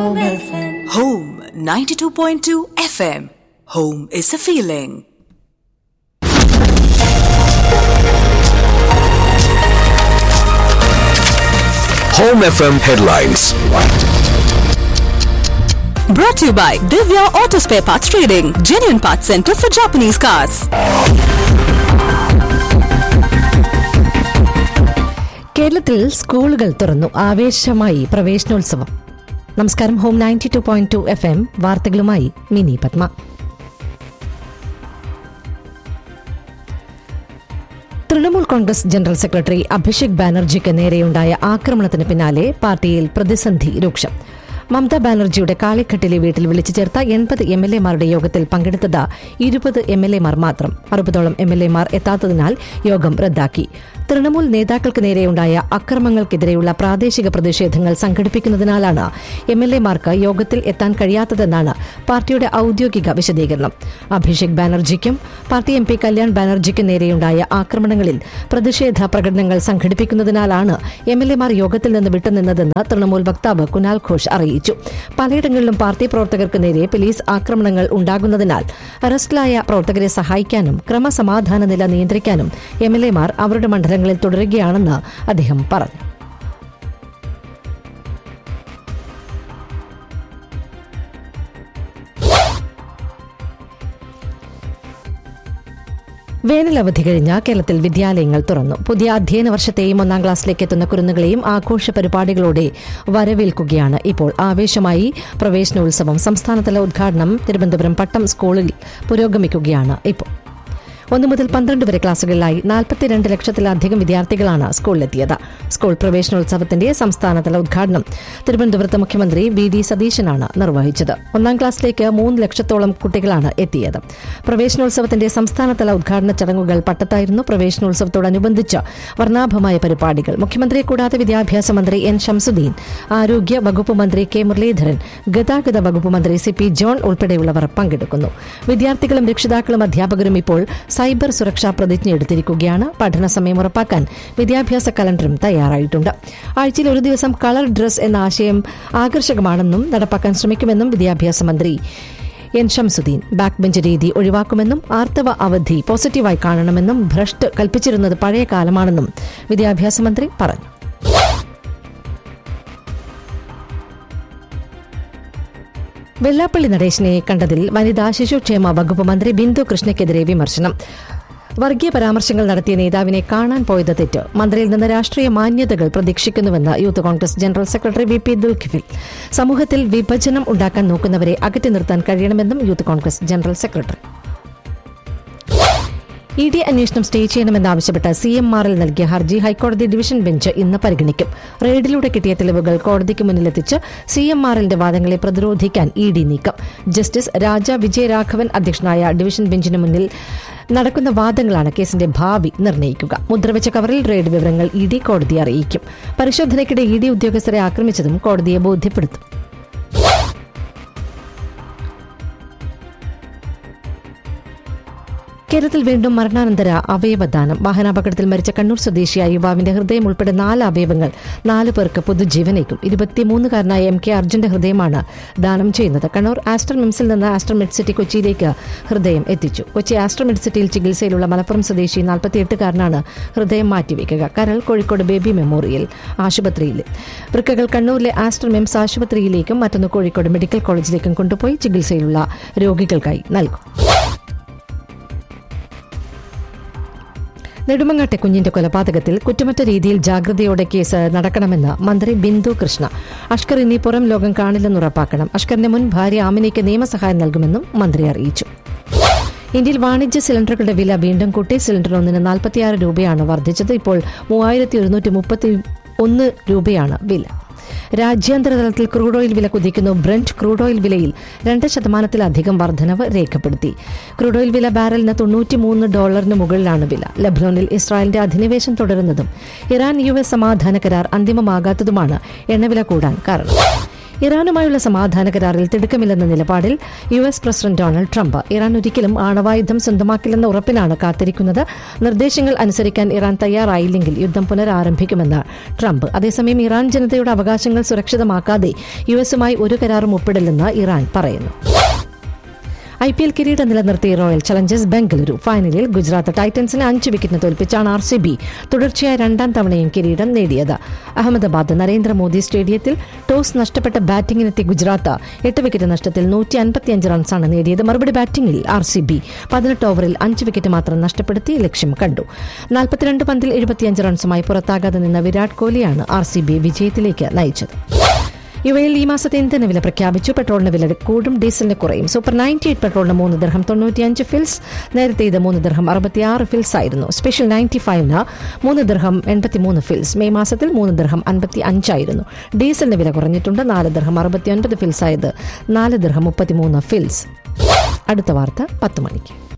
Home FM. Home 92.2 FM. Home is a feeling. Home FM headlines. Brought to you by Divya Auto Spare Parts Trading, genuine parts center for Japanese cars. കേരളത്തിൽ സ്കൂളുകൾ തുറന്നു ആവേശമായി പ്രവേശനോത്സവം നമസ്കാരം home ninety two point two F M വാർത്തകളുമായി Mini Padma Trinamool Congress general secretary Abhishek ബാനർജിക്ക് നേരെയുണ്ടായ ആക്രമണത്തിന് പിന്നാലെ പാർട്ടിയിൽ പ്രതിസന്ധി രൂക്ഷം മമതാ ബാനർജിയുടെ കാളിഘട്ടിലെ വീട്ടിൽ വിളിച്ചു ചേർത്ത എൺപത് എം എൽ എമാരുടെ യോഗത്തിൽ പങ്കെടുത്തത് ഇരുപത് എം എൽ എമാർ മാത്രം അറുപതോളം എം എൽ എമാർ എത്താത്തതിനാൽ യോഗം റദ്ദാക്കി തൃണമൂൽ നേതാക്കൾക്ക് നേരെയുണ്ടായ അക്രമങ്ങൾക്കെതിരെയുള്ള പ്രാദേശിക പ്രതിഷേധങ്ങൾ സംഘടിപ്പിക്കുന്നതിനാലാണ് എം എൽ എമാർക്ക് യോഗത്തിൽ എത്താൻ കഴിയാത്തതെന്നാണ് പാർട്ടിയുടെ ഔദ്യോഗിക വിശദീകരണം അഭിഷേക് ബാനർജിക്കും പാർട്ടി എം പി കല്യാൺ ബാനർജിക്കും നേരെയുണ്ടായ ആക്രമണങ്ങളിൽ പ്രതിഷേധ പ്രകടനങ്ങൾ സംഘടിപ്പിക്കുന്നതിനാലാണ് എം എൽ എമാർ യോഗത്തിൽ നിന്ന് വിട്ടുനിന്നതെന്ന് തൃണമൂൽ വക്താവ് കുനാൽ ഘോഷ് അറിയിച്ചു പലയിടങ്ങളിലും പാർട്ടി പ്രവർത്തകർക്ക് നേരെ പോലീസ് ആക്രമണങ്ങൾ ഉണ്ടാകുന്നതിനാൽ അറസ്റ്റിലായ പ്രവർത്തകരെ സഹായിക്കാനും ക്രമസമാധാന നില നിയന്ത്രിക്കാനും എം എൽ എമാർ അവരുടെ മണ്ഡലങ്ങളിൽ തുടരുകയാണെന്ന് അദ്ദേഹം പറഞ്ഞു വേനലവധി കഴിഞ്ഞ കേരളത്തിൽ വിദ്യാലയങ്ങൾ തുറന്നു പുതിയ അധ്യയന വർഷത്തെയും ഒന്നാം ക്ലാസ്സിലേക്ക് എത്തുന്ന കുരുന്നുകളെയും ആഘോഷ പരിപാടികളോടെ വരവേൽക്കുകയാണ് ഇപ്പോൾ ആവേശമായി പ്രവേശനോത്സവം സംസ്ഥാനതല ഉദ്ഘാടനം തിരുവനന്തപുരം പട്ടം സ്കൂളിൽ പുരോഗമിക്കുകയാണ് ഇപ്പോൾ ഒന്ന് മുതൽ പന്ത്രണ്ട് വരെ ക്ലാസുകളിലായി നാൽപ്പത്തിരണ്ട് ലക്ഷത്തിലധികം വിദ്യാർത്ഥികളാണ് സ്കൂളിലെത്തിയത് സ്കൂൾ പ്രവേശനോത്സവത്തിന്റെ സംസ്ഥാനതല ഉദ്ഘാടനം തിരുവനന്തപുരത്ത് മുഖ്യമന്ത്രി വി ഡി സതീശനാണ് നിർവഹിച്ചത് ഒന്നാം ക്ലാസ്സിലേക്ക് മൂന്ന് ലക്ഷത്തോളം കുട്ടികളാണ് എത്തിയത് പ്രവേശനോത്സവത്തിന്റെ സംസ്ഥാനതല ഉദ്ഘാടന ചടങ്ങുകൾ പട്ടത്തായിരുന്നു പ്രവേശനോത്സവത്തോടനുബന്ധിച്ച് വർണ്ണാഭമായ പരിപാടികൾ മുഖ്യമന്ത്രിയെ കൂടാതെ വിദ്യാഭ്യാസ മന്ത്രി എൻ ഷംസുദ്ദീൻ ആരോഗ്യ വകുപ്പ് മന്ത്രി കെ മുരളീധരൻ ഗതാഗത വകുപ്പ് മന്ത്രി സി പി ജോൺ ഉൾപ്പെടെയുള്ളവർ പങ്കെടുക്കുന്നു വിദ്യാർത്ഥികളും രക്ഷിതാക്കളും അധ്യാപകരും ഇപ്പോൾ സൈബർ സുരക്ഷാ പ്രതിജ്ഞ എടുത്തിരിക്കുകയാണ് പഠന സമയം ഉറപ്പാക്കാൻ വിദ്യാഭ്യാസ കലണ്ടറും തയ്യാറായിട്ടുണ്ട് ആഴ്ചയിൽ ഒരു ദിവസം കളർ ഡ്രസ് എന്ന ആശയം ആകർഷകമാണെന്നും നടപ്പാക്കാൻ ശ്രമിക്കുമെന്നും വിദ്യാഭ്യാസ മന്ത്രി എൻ ഷംസുദ്ദീൻ ബാക്ക് ബെഞ്ച് രീതി ഒഴിവാക്കുമെന്നും ആർത്തവ അവധി പോസിറ്റീവായി കാണണമെന്നും ഭ്രഷ്ട് കൽപ്പിച്ചിരുന്നത് പഴയ കാലമാണെന്നും വിദ്യാഭ്യാസ മന്ത്രി പറഞ്ഞു വെള്ളാപ്പള്ളി നടേശനെ കണ്ടതിൽ വനിതാ ശിശുക്ഷേമ വകുപ്പ് മന്ത്രി ബിന്ദു കൃഷ്ണയ്ക്കെതിരെ വിമർശനം വർഗീയ പരാമർശങ്ങൾ നടത്തിയ നേതാവിനെ കാണാൻ പോയത് തെറ്റ് മന്ത്രിയിൽ നിന്ന് രാഷ്ട്രീയ മാന്യതകൾ പ്രതീക്ഷിക്കുന്നുവെന്ന് youth Congress general secretary V P Dulkifil സമൂഹത്തിൽ വിഭജനം ഉണ്ടാക്കാൻ നോക്കുന്നവരെ അകറ്റി നിർത്താൻ കഴിയണമെന്നും youth Congress general secretary E D അന്വേഷണം സ്റ്റേ ചെയ്യണമെന്നാവശ്യപ്പെട്ട് സി എം ആറിൽ നൽകിയ ഹർജി ഹൈക്കോടതി ഡിവിഷൻ ബെഞ്ച് ഇന്ന് പരിഗണിക്കും റെയ്ഡിലൂടെ കിട്ടിയ തെളിവുകൾ കോടതിക്ക് മുന്നിലെത്തിച്ച് സി എം ആറിന്റെ വാദങ്ങളെ പ്രതിരോധിക്കാൻ ഇ ഡി നീക്കം ജസ്റ്റിസ് രാജ വിജയരാഘവൻ അധ്യക്ഷനായ ഡിവിഷൻ ബെഞ്ചിന് മുന്നിൽ നടക്കുന്ന വാദങ്ങളാണ് കേസിന്റെ ഭാവി നിർണ്ണയിക്കുക മുദ്രവെച്ച കവറിൽ റെയ്ഡ് വിവരങ്ങൾ ഇ ഡി കോടതിയെ അറിയിക്കും പരിശോധനയ്ക്കിടെ ഇ ഡി ഉദ്യോഗസ്ഥരെ ആക്രമിച്ചതും കോടതിയെ ബോധ്യപ്പെടുത്തും കേരളത്തിൽ വീണ്ടും മരണാനന്തര അവയവദാനം വാഹനാപകടത്തിൽ മരിച്ച കണ്ണൂർ സ്വദേശിയായ യുവാവിന്റെ ഹൃദയം ഉൾപ്പെടെ നാല് അവയവങ്ങൾ നാല് പേർക്ക് പുതുജീവനേക്കും ഇരുപത്തിമൂന്നുകാരനായ എം കെ അർജുന്റെ ഹൃദയമാണ് ദാനം ചെയ്യുന്നത് കണ്ണൂർ ആസ്റ്റർ മിംസിൽ നിന്ന് ആസ്റ്റർ മെഡ്സിറ്റി കൊച്ചിയിലേക്ക് ഹൃദയം എത്തിച്ചു കൊച്ചി ആസ്റ്റർ മെഡ്സിറ്റിയിൽ ചികിത്സയിലുള്ള മലപ്പുറം സ്വദേശി നാൽപ്പത്തിയെട്ടുകാരനാണ് ഹൃദയം മാറ്റിവെക്കുക കരൾ കോഴിക്കോട് ബേബി മെമ്മോറിയൽ ആശുപത്രിയിൽ വൃക്കകൾ കണ്ണൂരിലെ ആസ്റ്റർ മിംസ് ആശുപത്രിയിലേക്കും മറ്റൊന്ന് കോഴിക്കോട് മെഡിക്കൽ കോളേജിലേക്കും കൊണ്ടുപോയി ചികിത്സയിലുള്ള രോഗികൾക്കായി നൽകും നെടുമങ്ങാട്ടെ കുഞ്ഞിന്റെ കൊലപാതകത്തിൽ കുറ്റമറ്റ രീതിയിൽ ജാഗ്രതയോടെ കേസ് നടക്കണമെന്ന് മന്ത്രി ബിന്ദു കൃഷ്ണ അഷ്കർ ഇനി പുറം ലോകം കാണില്ലെന്ന് ഉറപ്പാക്കണം അഷ്കറിന്റെ മുൻ ഭാര്യ ആമിനയ്ക്ക് നിയമസഹായം നൽകുമെന്നും മന്ത്രി അറിയിച്ചു ഇന്ത്യയിൽ വാണിജ്യ സിലിണ്ടറുകളുടെ വില വീണ്ടും കൂട്ടി സിലിണ്ടർ ഒന്നിന് നാൽപ്പത്തിയാറ് രൂപയാണ് വർദ്ധിച്ചത് ഇപ്പോൾ മൂവായിരത്തി ഒരുന്നൂറ്റി മുപ്പത്തി ഒന്ന് രൂപയാണ് വില രാജ്യാന്തര തലത്തിൽ ക്രൂഡ് ഓയിൽ വില കുതിക്കുന്നു ബ്രന്റ് ക്രൂഡ് ഓയിൽ വിലയിൽ രണ്ട് ശതമാനത്തിലധികം വർധനവ് രേഖപ്പെടുത്തി ക്രൂഡ് ഓയിൽ വില ബാരലിന് തൊണ്ണൂറ്റിമൂന്ന് ഡോളറിന് മുകളിലാണ് വില ലബ്നോനിൽ ഇസ്രായേലിന്റെ അധിനിവേശം തുടരുന്നതും ഇറാൻ യു എസ് സമാധാന കരാർ അന്തിമമാകാത്തതുമാണ് എണ്ണവില കൂടാൻ കാരണം ഇറാനുമായുള്ള സമാധാന കരാറിൽ തിടുക്കമില്ലെന്ന നിലപാടിൽ U S president Donald Trump Iran ഒരിക്കലും ആണവായുധം സ്വന്തമാക്കില്ലെന്ന ഉറപ്പിലാണ് കാത്തിരിക്കുന്നത് നിർദ്ദേശങ്ങൾ അനുസരിക്കാൻ ഇറാൻ തയ്യാറായില്ലെങ്കിൽ യുദ്ധം പുനരാരംഭിക്കുമെന്ന് ട്രംപ് അതേസമയം ഇറാൻ ജനതയുടെ അവകാശങ്ങൾ സുരക്ഷിതമാക്കാതെ യു എസുമായി ഒരു കരാറും ഒപ്പിടില്ലെന്ന് ഇറാൻ പറയുന്നു ഐ പി എൽ കിരീടം നിലനിർത്തി റോയൽ ചലഞ്ചേഴ്സ് ബംഗളൂരു ഫൈനലിൽ ഗുജറാത്ത് ടൈറ്റൻസിനെ അഞ്ച് വിക്കറ്റിന് തോൽപ്പിച്ചാണ് ആർ സി ബി തുടർച്ചയായ രണ്ടാം തവണയും കിരീടം നേടിയത് അഹമ്മദാബാദ് നരേന്ദ്രമോദി സ്റ്റേഡിയത്തിൽ ടോസ് നഷ്ടപ്പെട്ട ബാറ്റിംഗിനെത്തിയ ഗുജറാത്ത് എട്ട് വിക്കറ്റ് നഷ്ടത്തിൽ നൂറ്റി അൻപത്തിയഞ്ച് റൺസാണ് നേടിയത് മറുപടി ബാറ്റിംഗിൽ ആർ സി ബി പതിനെട്ട് ഓവറിൽ അഞ്ച് വിക്കറ്റ് മാത്രം നഷ്ടപ്പെടുത്തി ലക്ഷ്യം കണ്ടു നാൽപ്പത്തിരണ്ട് പന്തിൽ എഴുപത്തിയഞ്ച് റൺസുമായി പുറത്താകാതെ നിന്ന വിരാട് കോഹ്ലിയാണ് ആർ സി ബി വിജയത്തിലേക്ക് നയിച്ചത് യുവയിൽ ഈ മാസത്തെ ഇന്ധന വില പ്രഖ്യാപിച്ചു പെട്രോളിന് വില കൂടും ഡീസലിന് കുറയും സൂപ്പർ നയൻറ്റി എയ്റ്റ് പെട്രോളിന് മൂന്ന് ദർഹം തൊണ്ണൂറ്റിയഞ്ച് ഫിൽസ് നേരത്തെ ഇത് മൂന്ന് ദർഹം അറുപത്തിയാറ് ഫിൽസ് ആയിരുന്നു സ്പെഷ്യൽ നയൻറ്റി ഫൈവിന് മൂന്ന് ദർഹം എൺപത്തിമൂന്ന് ഫിൽസ് മെയ് മാസത്തിൽ മൂന്ന് ദർഹം അൻപത്തി അഞ്ചായിരുന്നു ഡീസലിന് വില കുറഞ്ഞിട്ടുണ്ട് നാല് ദർഹം അറുപത്തിയൊൻപത് ഫിൽസ് ആയത് നാല് ദർഹം മുപ്പത്തിമൂന്ന് ഫിൽസ് അടുത്ത വാർത്ത പത്ത് മണിക്ക്